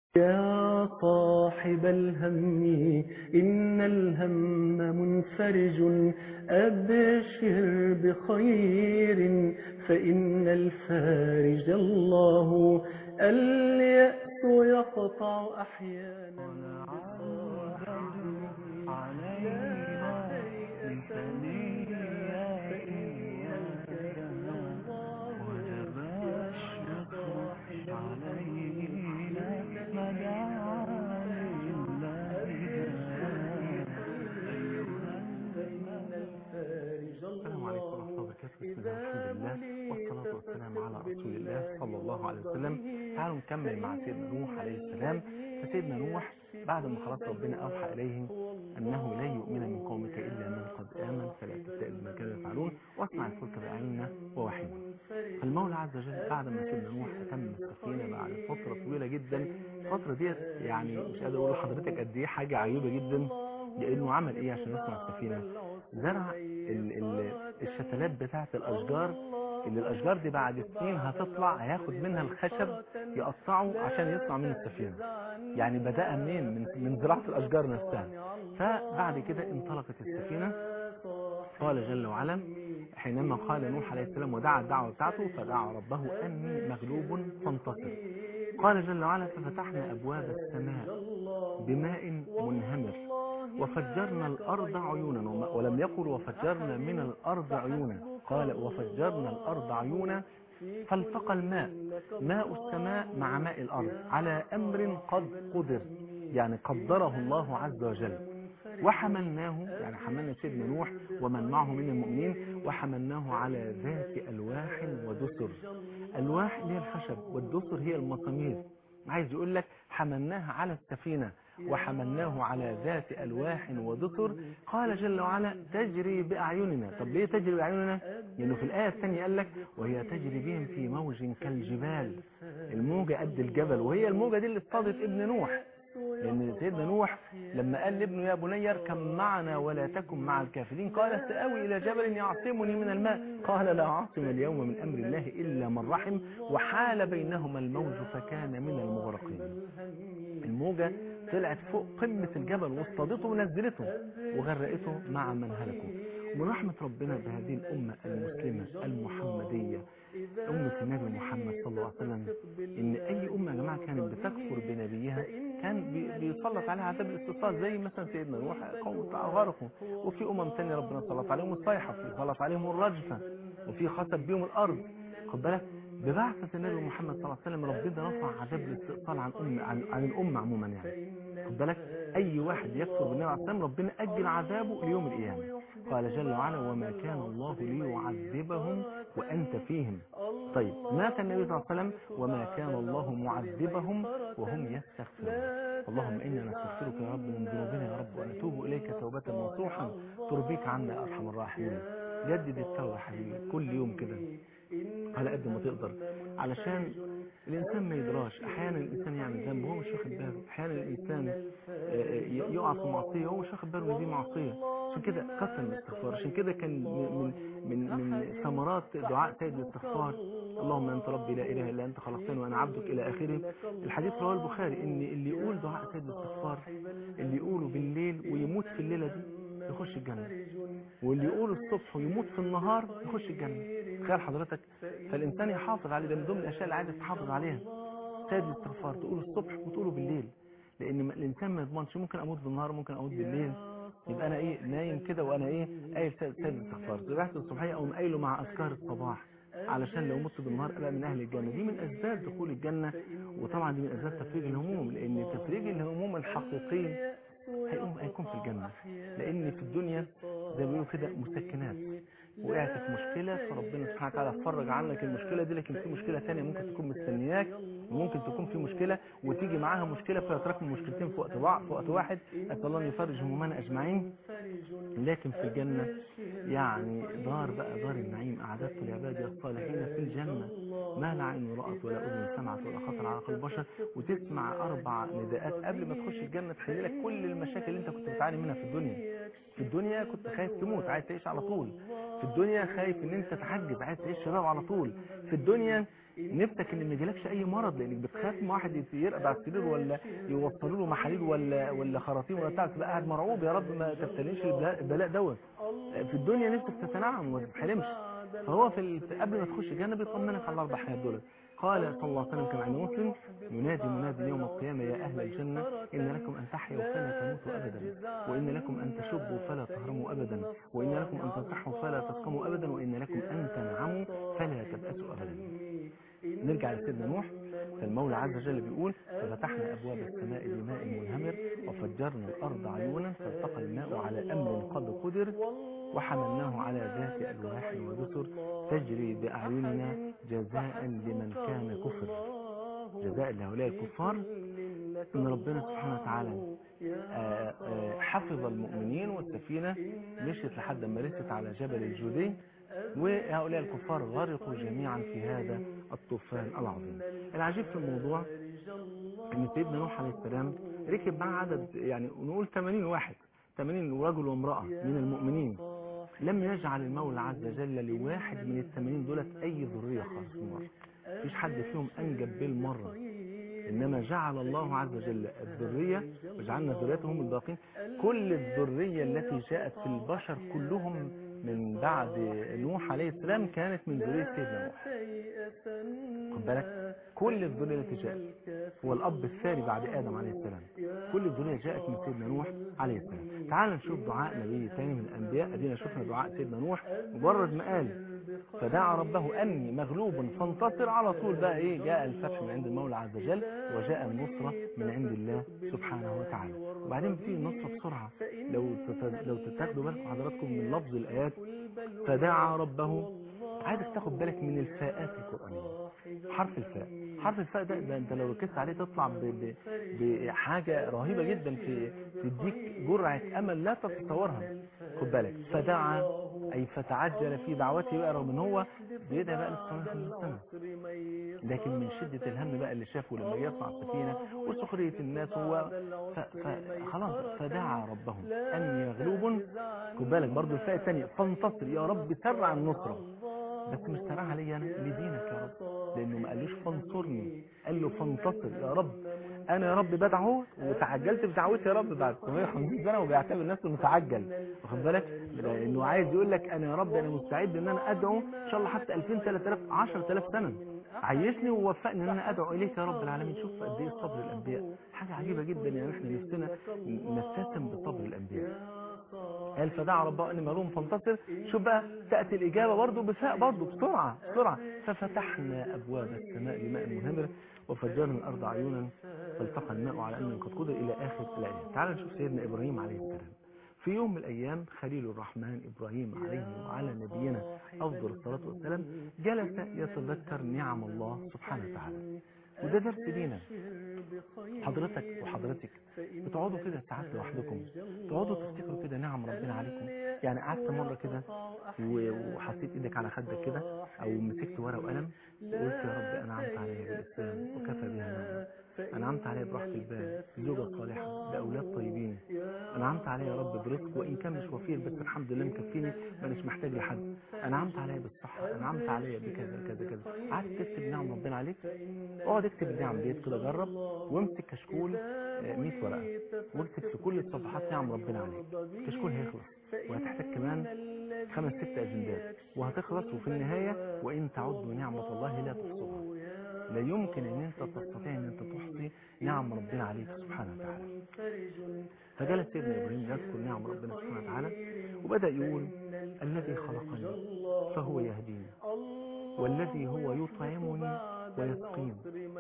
يا صاحب الهم إن الهم منفرج أبشر بخير فإن الفارج الله اليأس يقطع أحيانا السلام عليكم ورحمة الله وبركاته بسم الله والحمد لله والصلاة والسلام على رسول الله صلى الله عليه وسلم تعالوا نكمل مع سيدنا نوح عليه السلام فسيدنا نوح بعد ما خلاص ربنا أوحى إليه أنه لن يؤمن من قومك إلا من قد آمن فلا تبتئس ما كانوا يفعلون واصنع الفلك بأعيننا ووحينا فالمولى عز وجل بعد ما سيدنا نوح أتم السفينة بعد فترة طويلة جدا الفترة دي يعني مش قادر أقول لحضرتك قد إيه حاجة عجيبة جدا لأنه عمل إيه عشان يصنع السفينة زرع ال ال الشتلات بتاعة الأشجار اللي الأشجار دي بعد سنين هتطلع هياخد منها الخشب يقطعه عشان يصنع منه السفينة يعني بدأ منين من, من زراعة الأشجار نفسها فبعد كده انطلقت السفينة قال جل وعلا حينما قال نوح عليه السلام ودعا الدعوة بتاعته فدعا ربه أني مغلوب فانتصر قال جل وعلا ففتحنا أبواب السماء بماء منهمر وفجرنا الأرض عيونا ولم يقل وفجرنا من الأرض عيونا قال وفجرنا الأرض عيونا فالتقى الماء ماء السماء مع ماء الأرض على أمر قد قدر يعني قدره الله عز وجل وحملناه يعني حملنا سيدنا نوح ومن معه من المؤمنين وحملناه على ذات ألواح ودسر ألواح هي الخشب والدسر هي المسامير عايز يقول لك حملناها على السفينة وحملناه على ذات ألواح ودسر قال جل وعلا تجري بأعيننا طب ليه تجري بأعيننا لأنه في الآية الثانية قال لك وهي تجري بهم في موج كالجبال الموجة قد الجبل وهي الموجة دي اللي اصطادت ابن نوح لأن سيدنا نوح لما قال لابنه يا بني اركب معنا ولا تكن مع الكافرين قال سآوي إلى جبل يعصمني من الماء قال لا عاصم اليوم من أمر الله إلا من رحم وحال بينهما الموج فكان من المغرقين الموجة طلعت فوق قمة الجبل واصطادته ونزلته وغرقته مع من هلكوا من رحمة ربنا بهذه الأمة المسلمة المحمدية أمة النبي محمد صلى الله عليه وسلم إن أي أمة يا جماعة كانت بتكفر بنبيها كان بيسلط عليها عذاب الاستيصال زي مثلا سيدنا نوح قوم غرقوا وفي أمم تانية ربنا سلط عليهم الصيحة سلط عليهم الرجفة وفي خسف بيهم الأرض خد بالك ببعثة النبي محمد صلى الله عليه وسلم ربنا رفع عذاب الاستئصال عن أم عن, عن الأمة عموما يعني خد بالك أي واحد يكفر بالنبي عليه السلام ربنا أجل عذابه ليوم القيامة قال جل وعلا وما كان الله ليعذبهم وأنت فيهم طيب مات النبي صلى الله عليه وسلم وما كان الله معذبهم وهم يستغفرون اللهم إنا نستغفرك يا رب من ذنوبنا يا رب ونتوب إليك توبة نصوحا ترضيك عنا يا أرحم الراحمين جدد التوبة حبيبي كل يوم كده على قد ما تقدر علشان الإنسان ما يدراش أحيانا الإنسان يعمل ذنب وهو مش واخد باله أحيانا الإنسان يقع في معصية وهو مش واخد باله إن دي معصية عشان كده كثر الاستغفار عشان كده كان من من من ثمرات دعاء سيد الاستغفار اللهم أنت ربي لا إله إلا أنت خلقتني وأنا عبدك إلى آخره الحديث رواه البخاري إن اللي يقول دعاء سيد الاستغفار اللي يقوله بالليل ويموت في الليلة دي يخش الجنة واللي يقوله الصبح ويموت في النهار يخش الجنة تخيل حضرتك فالإنسان يحافظ عليه ده من ضمن الأشياء اللي عايز تحافظ عليها سيد الاستغفار تقوله الصبح وتقوله بالليل لأن الإنسان ما يضمنش ممكن أموت بالنهار ممكن أموت بالليل يبقى أنا إيه نايم كده وأنا إيه قايل سيد الاستغفار ذبحت الصبحية أقوم قايله مع أذكار الصباح علشان لو مت بالنهار أبقى من أهل الجنة دي من أسباب دخول الجنة وطبعا دي من أسباب تفريج الهموم لأن تفريج الهموم الحقيقي هيقوم هيكون في الجنة لأن في الدنيا زي ما بيقولوا كده مسكنات وقعت في مشكلة فربنا سبحانه وتعالى فرج عنك المشكلة دي لكن في مشكلة ثانيه ممكن تكون مستنياك وممكن تكون في مشكلة وتيجي معاها مشكلة فيتراكم مشكلتين في وقت بعض في وقت واحد أسأل الله أن يفرج همومنا أجمعين لكن في الجنة يعني دار بقى دار النعيم أعددت لعبادي الصالحين في الجنة ما لا عين رأت ولا أذن سمعت ولا خطر على قلب بشر وتسمع أربع نداءات قبل ما تخش الجنة تحل لك كل المشاكل اللي أنت كنت بتعاني منها في الدنيا في الدنيا كنت خايف تموت عايز تعيش على طول في الدنيا خايف ان انت تحجز عايز تعيش شباب على طول في الدنيا نفسك ان ما يجيلكش اي مرض لانك بتخاف من واحد يرقد على السرير ولا يوصلوا له محاليل ولا ولا خراطيم ولا بتاع تبقى قاعد مرعوب يا رب ما تبتليش البلاء البلاء دوت في الدنيا نفسك تتنعم وما تتحرمش فهو في ال- قبل ما تخش الجنه بيطمنك على الاربع حاجات دول قال صلى الله عليه وسلم كما عند مسلم ينادي منادي يوم القيامة يا أهل الجنة إن لكم أن تحيوا فلا تموتوا أبدا وإن لكم أن تشبوا فلا تهرموا أبدا وإن لكم أن تنصحوا فلا تسقموا أبدا وإن لكم أن تنعموا فلا تبأسوا أبدا نرجع لسيدنا نوح فالمولى عز وجل بيقول ففتحنا أبواب السماء بماء منهمر وفجرنا الأرض عيونا فالتقى الماء على أمر قد قدر وحملناه على ذات ألواح ودسر تجري بأعيننا جزاء لمن كان كفر جزاء لهؤلاء الكفار إن ربنا سبحانه وتعالى آه، آه، حفظ المؤمنين والسفينة مشيت لحد ما رست على جبل الجودي وهؤلاء الكفار غرقوا جميعا في هذا الطوفان العظيم العجيب في الموضوع ان سيدنا نوح عليه السلام ركب معاه عدد يعني نقول 80 واحد 80 رجل وامرأة من المؤمنين لم يجعل المولى عز وجل لواحد من الثمانين دولت أي ذرية خالص مرة مفيش حد فيهم أنجب بالمرة إنما جعل الله عز وجل الذرية وجعلنا ذريتهم الباقين كل الذرية التي جاءت في البشر كلهم من بعد نوح عليه السلام كانت من ذرية سيدنا نوح خد بالك كل الذرية التي جاءت هو الأب الثاني بعد آدم عليه السلام كل الذرية جاءت من سيدنا نوح عليه السلام تعال نشوف دعاء نبي ثاني من الأنبياء أدينا شفنا دعاء سيدنا نوح مجرد ما قال فدعا ربه أني مغلوب فانتصر على طول بقى إيه جاء الفتح من عند المولى عز وجل وجاء النصرة من عند الله سبحانه وتعالى وبعدين بتيجي النصرة بسرعة لو تت- لو تاخدوا بالكم حضراتكم من لفظ الآيات فدعا ربه عايزك تاخد بالك من الفاءات القرآنية حرف الفاء حرف الفاء ده, ده انت لو ركزت عليه تطلع ب- ب- بحاجة رهيبة جدا في تديك جرعة امل لا تتصورها خد بالك فدعا اي فتعجل في دعوته بقى رغم ان هو بيدعي بقى للصلاة سنة لكن من شدة الهم بقى اللي شافه لما يصنع السفينة وسخرية الناس هو ف- ف- خلاص فدعا ربه اني مغلوب خد بالك برضو الفاء الثانية فانتصر يا رب سرع النصرة بس مش سرعها لي انا لدينك يا رب لانه ما قالوش فانصرني قال له فانتصر يا رب انا يا رب بدعو وتعجلت بدعوتي يا رب بعد 750 سنه وبيعتبر نفسه متعجل واخد بالك لانه عايز يقول لك انا يا رب انا مستعد ان انا ادعو ان شاء الله حتى 2000 3000 10000 سنه عيشني ووفقني ان انا ادعو اليك يا رب العالمين شوف قد ايه صبر الانبياء حاجه عجيبه جدا يعني احنا نفسنا نبتسم بصبر الانبياء قال فدعا ربه اني مغلوب فانتصر شوف بقى تأتي الإجابة برضه بفاء برضه بسرعة بسرعة ففتحنا أبواب السماء بماء منهمر وفجرنا الأرض عيونا فالتقى الماء على أن قد قدر إلى آخر الآية تعال نشوف سيدنا إبراهيم عليه السلام في يوم من الأيام خليل الرحمن إبراهيم عليه وعلى نبينا أفضل الصلاة والسلام جلس يتذكر نعم الله سبحانه وتعالى وده درس لينا حضرتك وحضرتك بتقعدوا كده ساعات لوحدكم تقعدوا تفتكروا كده نعم ربنا عليكم يعني قعدت مرة كده و- وحطيت ايدك على خدك كده او مسكت ورقة وقلم وقلت يا رب انعمت علي بالاسلام وكفى بها نعمة انعمت علي براحة البال بزوجة صالحة باولاد طيبين انعمت علي يا رب برزق وان كان مش وفير بس الحمد لله مكفيني مانيش محتاج لحد انعمت علي بالصحة انعمت علي بكذا كذا كذا قعدت تكتب نعم ربنا عليك اقعد اكتب النعم ديت كده جرب وامسك كشكول آه، 100 ورقة واكتب في كل الصفحات نعم ربنا عليك كشكول هيخلص وهتحتاج كمان خمس ست اجندات وهتخلص وفي النهاية وان تعدوا نعمة الله لا تحصوها لا يمكن ان انت تستطيع ان انت تحصي نعم ربنا عليك سبحانه وتعالى فجلس سيدنا ابراهيم يذكر نعم ربنا سبحانه وتعالى وبدا يقول الذي خلقني فهو يهديني والذي هو يطعمني ويسقيني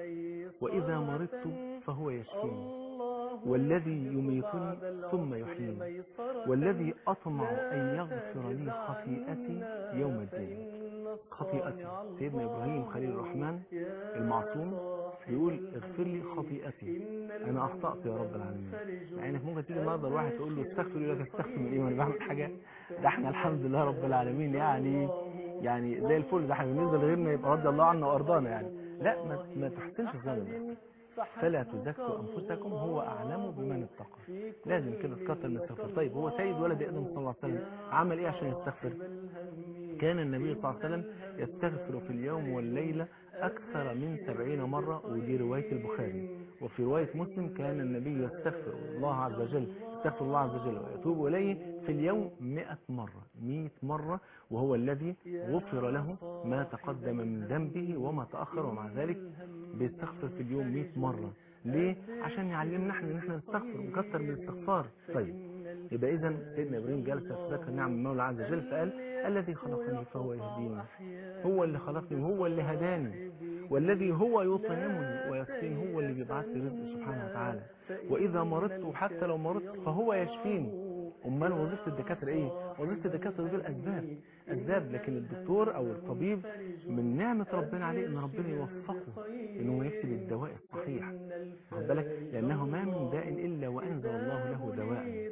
وإذا مرضت فهو يشفيني والذي يميتني ثم يحييني والذي أطمع أن يغفر لي خطيئتي يوم الدين خطيئتي سيدنا إبراهيم خليل الرحمن المعصوم يقول اغفر لي خطيئتي أنا أخطأت يا رب العالمين مع إنك ممكن تيجي النهارده الواحد تقول له استغفر يقول لك استغفر من إيه وأنا بعمل حاجة ده إحنا الحمد لله رب العالمين يعني يعني زي الفل ده احنا بالنسبة لغيرنا يبقى رضي الله عنا وأرضانا يعني لا ما, ما تحسنش الظن بنفسك فلا تزكوا أنفسكم هو أعلم بمن اتقى لازم كده تكتر من الاستغفار طيب هو سيد ولد آدم صلى الله عليه وسلم عمل إيه عشان يستغفر كان النبي صلى الله عليه وسلم يستغفر في اليوم والليلة أكثر من سبعين مرة ودي رواية البخاري وفي رواية مسلم كان النبي يستغفر الله عز وجل يستغفر الله عز وجل ويتوب إليه في اليوم مئة مرة مئة مرة وهو الذي غفر له ما تقدم من ذنبه وما تأخر ومع ذلك بيستغفر في اليوم مئة مرة ليه؟ عشان يعلمنا احنا ان احنا نستغفر ونكثر من الاستغفار طيب يبقى اذا سيدنا ابراهيم جالس يتذكر نعم المولى عز وجل فقال الذي خلقني فهو يهديني هو اللي خلقني وهو اللي هداني والذي هو يطعمني ويسقيني هو اللي بيبعث لي رزق سبحانه وتعالى واذا مرضت وحتى لو مرضت فهو يشفيني امال وظيفه الدكاتره ايه وظيفه الدكاتره دول اسباب اسباب لكن الدكتور او الطبيب من نعمه ربنا عليه ان ربنا يوفقه ان هو يكتب الدواء الصحيح واخد بالك لانه ما من داء الا وانزل الله له دواء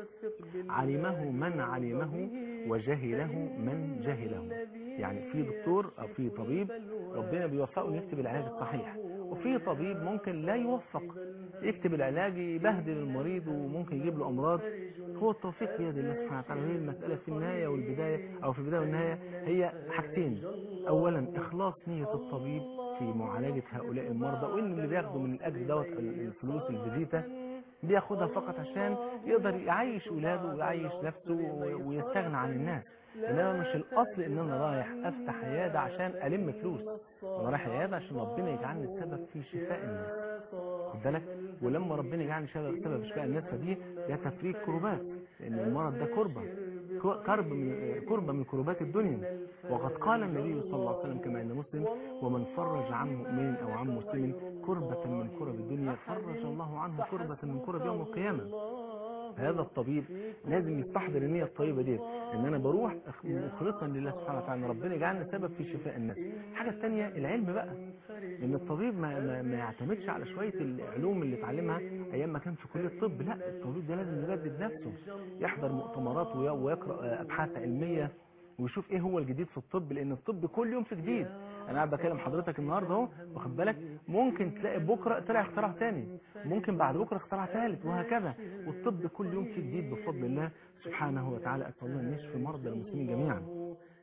علمه من علمه وجهله من جهله يعني في دكتور او في طبيب ربنا بيوفقه انه يكتب العلاج الصحيح وفي طبيب ممكن لا يوفق يكتب العلاج يبهدل المريض وممكن يجيب له امراض هو التوفيق بيد الله سبحانه وتعالى هي المسألة في النهاية والبداية او في البداية والنهاية هي حاجتين اولا اخلاص نية الطبيب في معالجة هؤلاء المرضى وان اللي بياخدوا من الاجر دوت الفلوس الفيزيتا بياخدها فقط عشان يقدر يعيش اولاده ويعيش نفسه ويستغنى عن الناس انما مش الاصل ان انا رايح افتح عياده عشان الم فلوس انا رايح عياده عشان ربنا يجعلني السبب في شفاء الناس خد بالك ولما ربنا يجعلني سبب سبب شفاء الناس فدي ده تفريج كربات لان المرض ده كربه كرب من كربه من كربات الدنيا وقد قال النبي صلى الله عليه وسلم كما عند مسلم ومن فرج عن مؤمن او عن مسلم كربة من كرب الدنيا فرج الله عنه كربة من كرب يوم القيامة هذا الطبيب لازم يستحضر النية الطيبة دي ان انا بروح مخلصا لله سبحانه وتعالى ان ربنا يجعلنا سبب في شفاء الناس الحاجة الثانية العلم بقى ان الطبيب ما, ما, ما يعتمدش على شوية العلوم اللي اتعلمها ايام ما كان في كلية الطب لا الطبيب ده لازم يجدد نفسه يحضر مؤتمرات ويقرأ ابحاث علمية ويشوف ايه هو الجديد في الطب لان الطب كل يوم في جديد انا قاعد بكلم حضرتك النهارده اهو واخد بالك ممكن تلاقي بكره طلع اختراع تاني ممكن بعد بكره اختراع ثالث وهكذا والطب كل يوم في جديد بفضل الله سبحانه وتعالى اسال الله ان يشفي مرضى المسلمين جميعا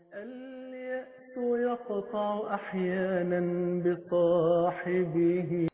اليأس يقطع أحيانا بصاحبه